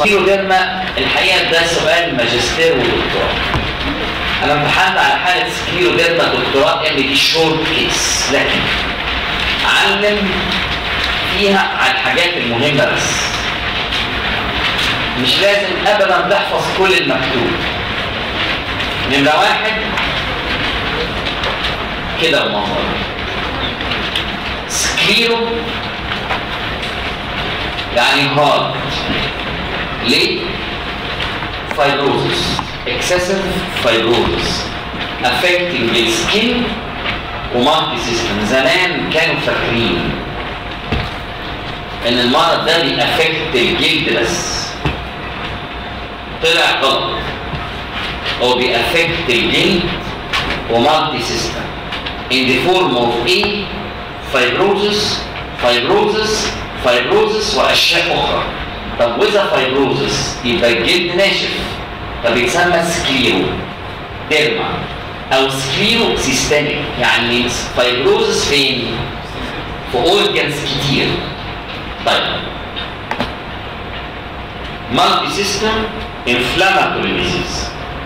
سكليروديرما الحقيقه ده سؤال ماجستير ودكتوراه انا امتحنت على حاله سكليروديرما دكتوراه ام دي شورت كيس لكن علم فيها على الحاجات المهمه بس مش لازم ابدا تحفظ كل المكتوب نمره واحد كده المنظر سكليرو يعني هارد ليه؟ فايبروزس excessive fibrosis affecting the skin ومالتي سيستم زمان كانوا فاكرين ان المرض ده بيأفكت الجلد بس طلع غلط هو بيأفكت الجلد ومالتي سيستم in the form of A fibrosis fibrosis fibrosis واشياء اخرى طب واذا فايبروزس يبقى الجلد ناشف فبيتسمى سكليرو ديرما او سكليرو سيستميك يعني فايبروزس فين؟ في اورجنز كتير طيب مالتي سيستم انفلاماتوري ديزيز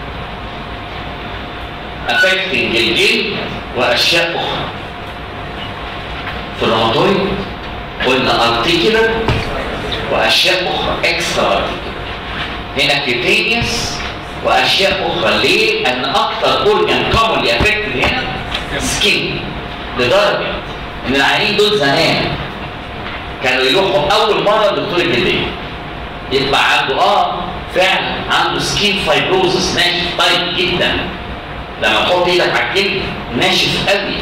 افكتنج الجلد واشياء اخرى في الروماتويد قلنا ارتيكولر واشياء اخرى اكسترا ارتيكولر هنا كيتينيوس واشياء اخرى ليه؟ لان اكتر اورجان كومنلي افكتد هنا سكين لدرجه ان العيانين دول زمان كانوا يروحوا اول مره لدكتور الجلديه يبقى عنده اه فعلا عنده سكين فايبروزس ناشف طيب جدا لما تحط ايدك على الجلد ناشف قوي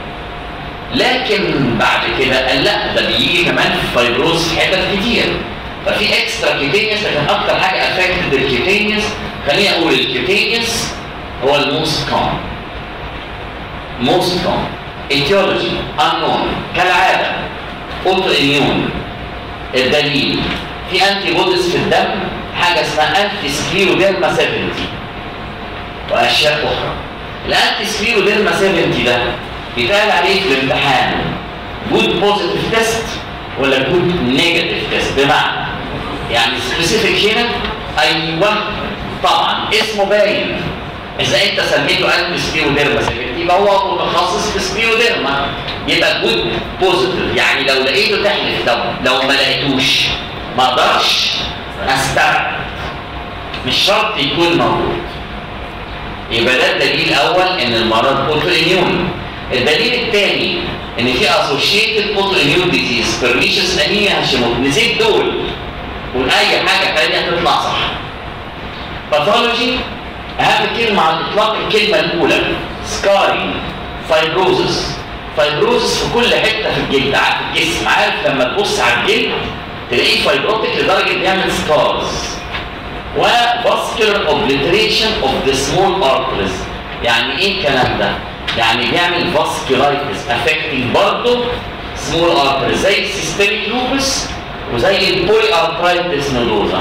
لكن بعد كده قال لا ده بيجي كمان في فايبروز في حتت كتير ففي اكسترا كيتينيوس لكن اكتر حاجه افكتد الكيتينيوس خليني اقول الكيتينيوس هو الموست كومن موست كومن ايتيولوجي انون كالعاده اوتو اميون الدليل في انتي بوديز في الدم حاجه اسمها انتي سكليروديرما 70 واشياء اخرى الانتي سكليروديرما 70 ده بيتقال عليه في الامتحان جود بوزيتيف تيست ولا جود نيجاتيف تيست بمعنى يعني سبيسيفيك هنا ايوه طبعا اسمه باين اذا انت سميته انتي سبيروديرما يبقى هو متخصص في سبيروديرما يبقى جود بوزيتيف يعني لو لقيته تحلف لو لو ما لقيتوش ما اقدرش استبعد مش شرط يكون موجود يبقى ده الدليل الاول ان المرض اوتو اميون الدليل الثاني ان في اسوشيتد اوتو اميون ديزيز بيرنيشس انيميا هاشيموتو نسيت دول واي حاجه ثانيه تطلع صح باثولوجي اهم كلمه على الاطلاق الكلمه الاولى سكاري فايبروزس فايبروزس في كل حته في الجلد في الجسم عارف لما تبص على الجلد تلاقيه فايبروتيك لدرجه بيعمل سكارز وفاسكولار اوبليتريشن اوف ذا سمول ارتريز يعني ايه الكلام ده؟ يعني بيعمل فاسكولايتس افكتنج برضه سمول ارتريز زي السيستميك لوبس وزي البولي ارترايتس نودوزا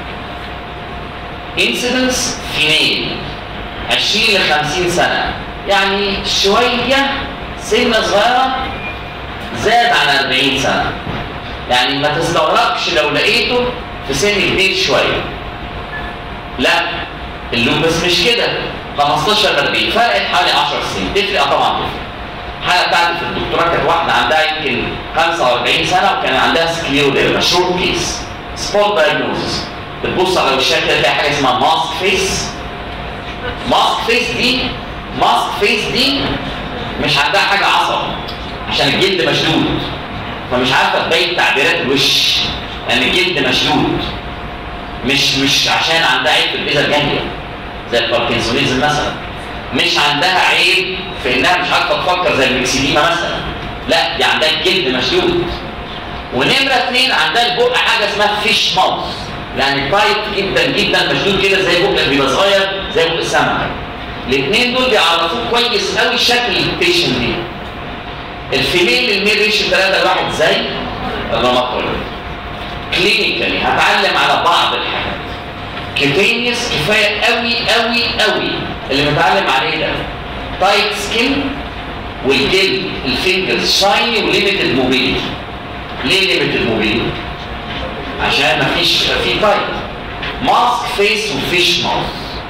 انسيدنس فيميل 20 ل 50 سنه يعني شويه سنه صغيره زاد عن 40 سنه يعني ما تستغربش لو لقيته في سن كبير شويه لا اللوبس مش كده 15 ل 40 فرقت حوالي 10 سنين تفرق طبعا تفرق الحاله بتاعتي في الدكتوراه كانت واحده عندها يمكن 45 سنه وكان عندها سكليروديرما شورت كيس سبوت دايجنوزس بتبص على وشها كده تلاقي حاجه اسمها ماسك فيس ماسك فيس دي ماسك فيس دي مش عندها حاجه عصب عشان الجلد مشدود فمش عارفه تبين تعبيرات الوش لان الجلد مشدود مش مش عشان عندها عيب في البيزا الجانبيه زي الباركنسونيزم مثلا مش عندها عيب في انها مش عارفه تفكر زي المكسيديما مثلا لا دي عندها الجلد مشدود ونمره اثنين عندها البق حاجه اسمها فيش ماوث يعني تايت جدا جدا مشدود كده زي بق بيبقى صغير زي بق السمكه الاثنين دول بيعرفوك كويس قوي شكل البيشن دي الفيميل الميل ريشيو 3 لواحد زي الروماتويد كلينيكالي هتعلم على بعض الحاجات كيتينيوس كفايه قوي قوي قوي اللي متعلم عليه ده تايت سكين والجلد الفينجرز شايني وليميتد موبيليتي ليه ليميتد موبيليتي؟ عشان مفيش في تايت ماسك فيس وفيش ماوث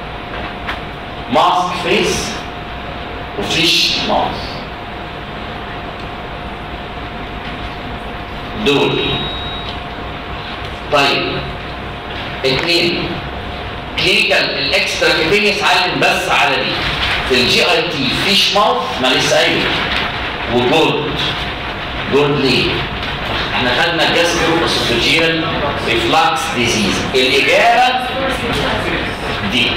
ماسك فيس وفيش ماوث دول طيب اثنين كلينيكال الاكسترا كيتينيس علم بس على دي في الجي اي تي فيش ماوث ما لسه قايل وجولد جولد ليه؟ احنا خدنا جاسترو اسوفيجيال ريفلاكس ديزيز الاجابه دي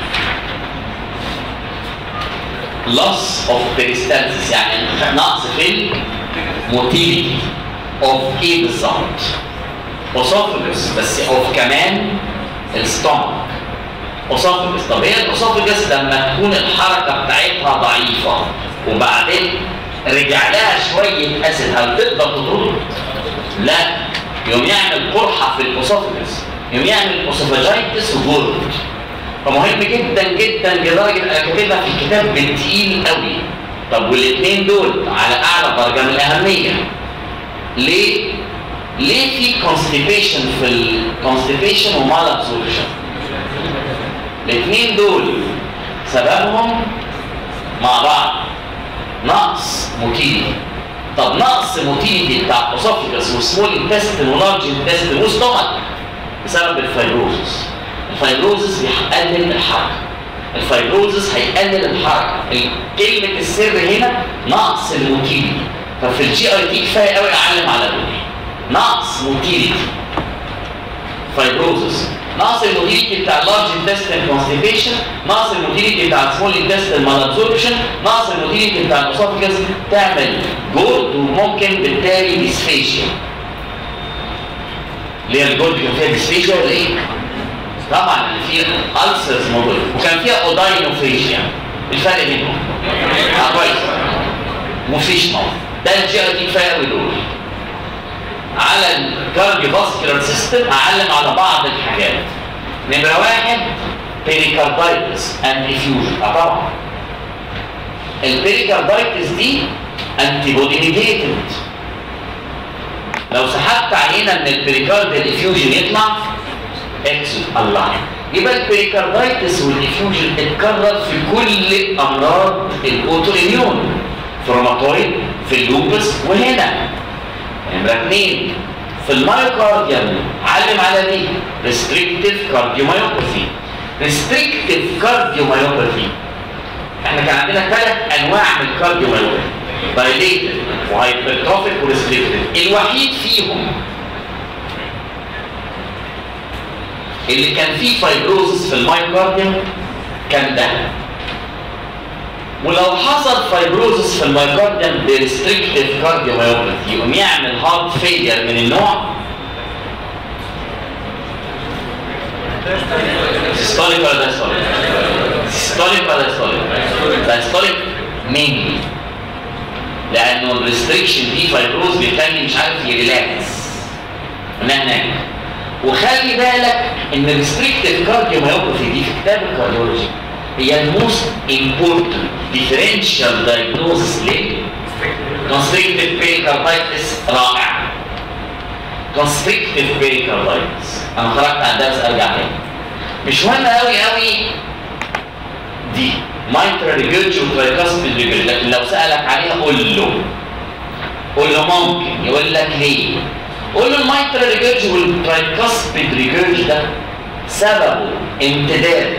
loss of peristalsis يعني نقص في الموتيليتي of ايه بالظبط؟ اسوفجس بس اوف كمان الستومك اسوفجس طب هي الاسوفجس لما تكون الحركه بتاعتها ضعيفه وبعدين رجع لها شويه اسيد هل تقدر تطرد؟ لا يوم يعمل قرحه في الاسوفجس يوم يعمل اسوفاجيتس وجورد فمهم جدا جدا لدرجه انا كاتبها في الكتاب بالتقيل قوي طب والاثنين دول على اعلى درجه من الاهميه ليه؟ ليه في كونستيبيشن في الكونستيبيشن ومال ابسوربشن؟ الاثنين دول سببهم مع بعض نقص موتيليتي طب نقص موتيليتي بتاع اسوفيجاس وسمول انتستين ولارج انتستين وستومك بسبب الفايبروزس الفايبروزس بيقلل الحركه الفايبروزس هيقلل الحركه كلمه السر هنا نقص الموتيليتي ففي الجي اي تي كفايه قوي اعلم على دول نقص موتيليتي فايبروزس نقص الموتيليتي بتاع اللارج انتستين كونستيبيشن نقص الموتيليتي بتاع السمول انتستين مال ابسوربشن نقص الموتيليتي بتاع الاسوفجس تعمل جولد وممكن بالتالي ديسفيشيا اللي هي الجولد كان فيها ديسفيشيا ولا ايه؟ طبعا اللي فيها السرز موجوده وكان فيها اوداينوفيشيا الفرق بينهم اه كويس مفيش موت ده الجي اي تي كفايه قوي دول على الكارديو فاسكولار سيستم هعلم على بعض الحاجات نمره واحد بيريكاردايتس اند افيوجن اه طبعا البيريكاردايتس دي انتي بودي ميديتد لو سحبت عينه من البيريكارديال افيوجن يطلع اكسو الله يبقى البيريكاردايتس والافيوجن اتكرر في كل امراض الاوتو اميون في الروماتويد في اللوبس وهنا نمرة اثنين في المايوكارديوم علم على دي ريستريكتيف كارديوميوباثي ريستريكتيف كارديوميوباثي احنا كان عندنا ثلاث انواع من الكارديوميوباثي دايليتد وهايبرتروفيك وريستريكتيف الوحيد فيهم اللي كان فيه فايبروزس في المايوكارديوم كان ده ولو حصل فايبروزس في المايوكارديوم بريستريكتيف كارديوميوباثي يقوم يعمل هارت فيلير من النوع سيستوليك ولا دايستوليك؟ سيستوليك ولا دايستوليك؟ دايستوليك مين؟ لانه الريستريكشن دي فايبروز بيخلي مش عارف يريلاكس من هناك وخلي بالك ان الريستريكتيف كارديوميوباثي دي في كتاب الكارديولوجي هي الموست امبورتنت ديفرنشال دايجنوزس ليه؟ كونستريكتيف بيريكاردايتس رائع كونستريكتيف بيريكاردايتس انا خرجت عن درس ارجع تاني مش مهم قوي قوي دي مايترا ريجيرج وترايكاسبيد ريجيرج لكن لو سالك عليها قول له قول له ممكن يقول لك ليه؟ قول له المايترا ريجيرج والترايكاسبيد ريجيرج ده سببه امتداد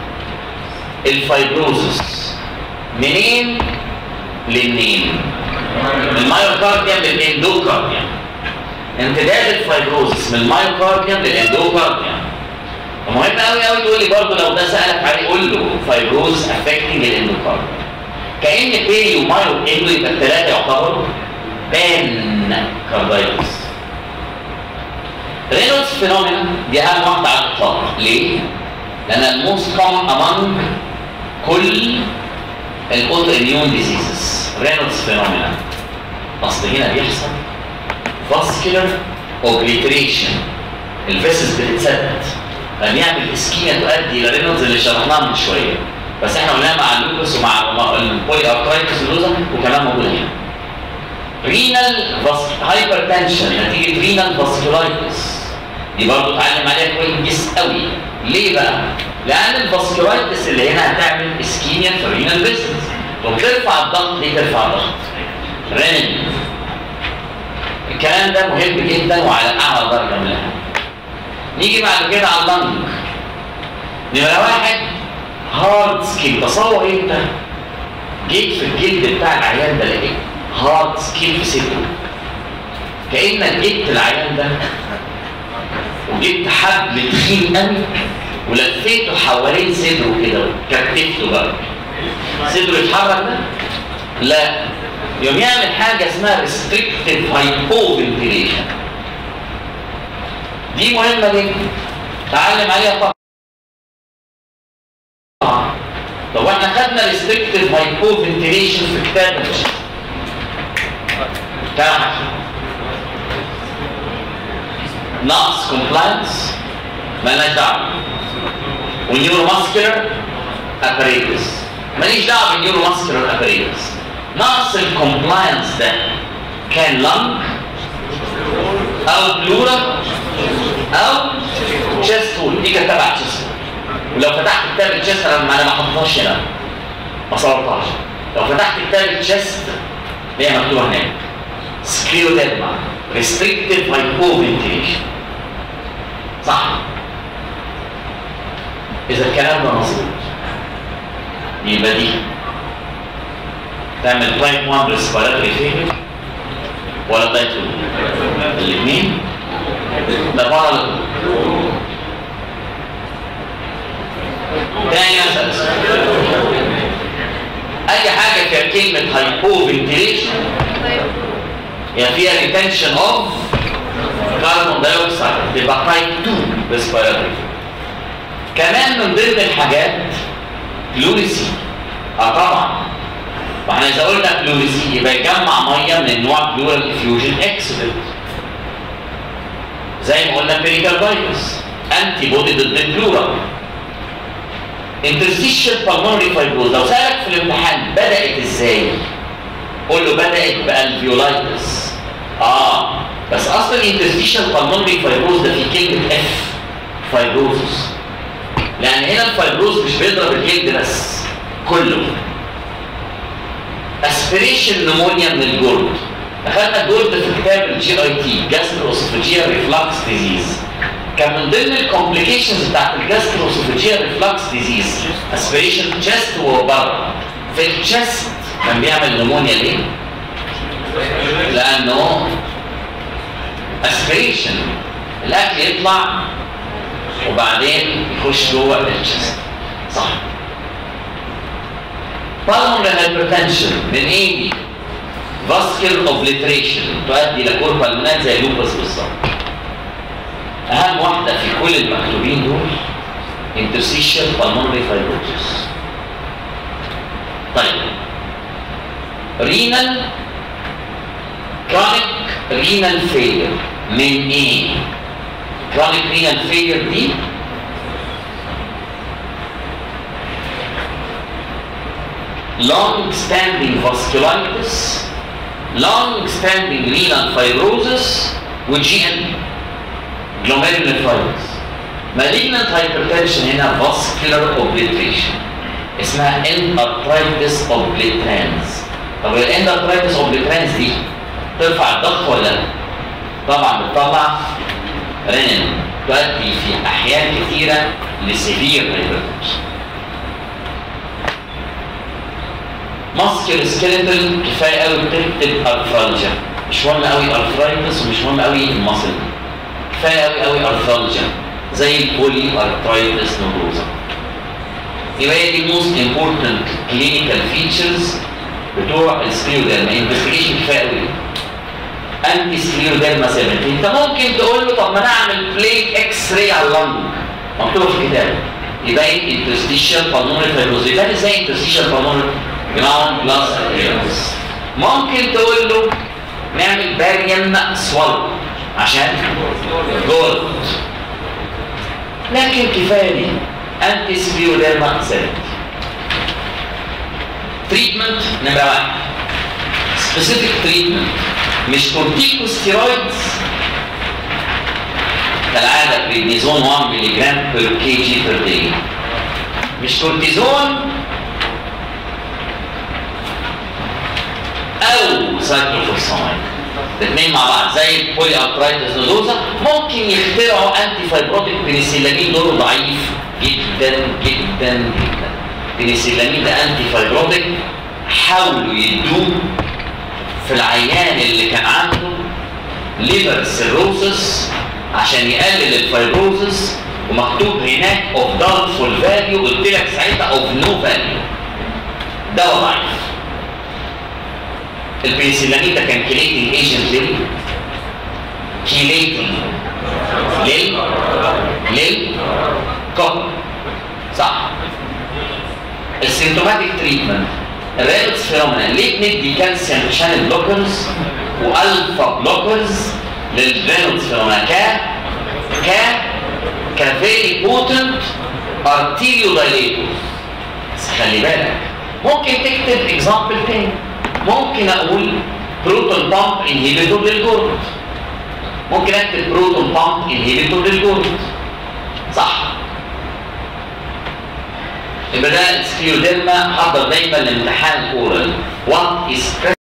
الفايبروزس منين لمنين من المايوكارديوم للاندوكارديوم امتداد الفايبروزس من المايوكارديوم للاندوكارديوم مهم قوي قوي تقول لي برضه لو ده سالك عليه قول له فايبروز افكتنج الاندوكارديوم كان بيري ومايو اندو يبقى الثلاثه يعتبروا بان كاردايتس رينولدز فينومينا دي اهم واحده على الاطلاق ليه؟ لان الموست كومن امونج كل الاوتو اميون ديزيزز رينولدز فينومينا اصل هنا بيحصل فاسكولار اوبليتريشن الفيسز بتتسدد فبيعمل اسكيميا تؤدي الى رينولدز اللي شرحناها من شويه بس احنا قلناها مع اللوبس ومع البولي ارترايتس اللوزا وكمان موجوده هنا رينال هايبرتنشن نتيجه رينال فاسكولايتس دي برضه اتعلم عليها كويس قوي ليه بقى؟ لان الفاسكولايتس اللي هنا هتعمل اسكيميا في الرينال فيسلز وبترفع الضغط ليه ترفع الضغط؟ رين الكلام ده مهم جدا وعلى اعلى درجه من الاهم نيجي بعد كده على اللنج نمرة واحد هارد سكيل تصور انت جيت في الجلد بتاع العيان ده لقيت هارد سكيل في صدره كانك جبت العيان ده وجبت حبل تخين قوي ولفيته حوالين صدره كده وكتفته بقى صدره يتحرك ده؟ لا يوم يعمل حاجه اسمها restricted hypoventilation دي مهمه جدا تعلم عليها طبعا طب احنا خدنا restricted hypoventilation في كتاب الشيخ كلام نقص كومبلاينس مالناش دعوه والنيورو ماسكولار اباريتس ماليش دعوه بالنيورو ماسكولار اباريتس نقص الكومبلاينس ده كان لنج او بلورا او تشيست وول دي كانت تبع تشيست ولو فتحت كتاب التشيست انا ما انا ما حطيتهاش هنا ما صورتهاش لو فتحت كتاب التشيست اللي هي مكتوبه هناك سكليوديرما restricted hypoventilation صح اذا الكلام ده مظبوط يبقى دي تعمل تايب 1 ريسبيراتوري فيلر ولا تايب 2 الاثنين ده بره تاني اسال اي حاجه فيها كلمه هايبوفنتيليشن يعني فيها ريتنشن اوف كاربون دايوكسيد تبقى تايب 2 ريسبيراتوري كمان من ضمن الحاجات بلوريسي اه طبعا واحنا اذا قلنا بلوريسي يبقى يجمع ميه من النوع بلورال افيوجن اكسلنت زي ما قلنا بيريكاردايتس انتي بودي ضد البلورا انترستيشن بالمونري فايبروز لو سالك في الامتحان بدات ازاي؟ قول له بدات بالفيولايتس اه بس اصلا الانترستيشن بالمونري فايبروز ده في كلمه اف فايبروزس لان هنا الفايبروز مش بيضرب الجلد بس كله اسبريشن نمونيا من الجلد دخلنا الجلد في كتاب الجي اي تي جاستروسوفيجيال ريفلكس ديزيز كان من ضمن الكومبليكيشنز بتاعت الجاستروسوفيجيال ريفلكس ديزيز اسبريشن تشست وبره في التشست كان بيعمل نمونيا ليه؟ لانه اسبريشن الاكل يطلع وبعدين يخش جوه الجسم صح بالمونري هايبرتنشن من ايه دي؟ فاسكيل اوبليتريشن تؤدي لكور بالمونات زي اللوبس بالظبط اهم واحده في كل المكتوبين دول انترسيشن بالمونري فايبروزس طيب رينال كرونيك رينال فيلر من ايه؟ كرونيك رينال فيلر دي long standing vasculitis long standing renal fibrosis وجي glomerulonephritis malignant hypertension هنا vascular obliteration اسمها endarthritis obliterans طب الاندارثرايتس obliterans دي ترفع الضغط ولا لا؟ طبعا بتطلع رينين تؤدي في احيان كثيره لسيفير هايبرتنشن ماسكل سكيلتل كفايه قوي بتكتب ارثرالجيا مش مهم قوي ارثرايتس ومش مهم قوي الماسل كفايه قوي قوي ارثرالجيا زي البولي ارثرايتس نوروزا يبقى هي دي موست امبورتنت كلينيكال فيتشرز بتوع السكليوديرما انفستيجيشن كفايه قوي انتي سكليوديرما 70 انت ممكن تقول له طب ما انا اعمل بليك اكس راي على اللنج مكتوب في الكتاب يبقى انترستيشن بالمونري فايبروز يبقى ازاي انترستيشن بالمونري جراوند بلس ابيرنس ممكن تقول له نعمل باريم سوال عشان جولد لكن كفايه دي انتي سبيوديرما سيرت تريتمنت نمره واحد سبيسيفيك تريتمنت مش كورتيكوستيرويدز كالعاده بريدنيزون 1 ملي جرام بير كي جي بير داي مش كورتيزون او سايكلوفوسفامين الاثنين مع بعض زي البولي ارترايتس نودوزا ممكن يخترعوا انتي فايبروتيك بنسلامين دوره ضعيف جدا جدا جدا بنسلامين ده انتي فايبروتيك حاولوا يدوه في العيان اللي كان عنده ليفر سيروسس عشان يقلل الفايبروسس ومكتوب هناك اوف داونفول فاليو قلت لك ساعتها اوف نو فاليو دواء ضعيف البنسلامين ده كان كليتنج ايجنت ليه؟ كليتنج ليه؟ ليه؟ كوب صح السيمتوماتيك تريتمنت الريبتس فينومينا ليه بندي كالسيوم شانل بلوكرز والفا بلوكرز للرينولدز فينومينا ك ك كفيري بوتنت ارتيريو دايليتور بس خلي بالك ممكن تكتب اكزامبل تاني ممكن اقول بروتون بامب انهيبيتور للجولد ممكن اكتب بروتون بامب انهيبيتور للجولد صح يبقى ده السكيوديرما حضر دايما الامتحان اورال وات از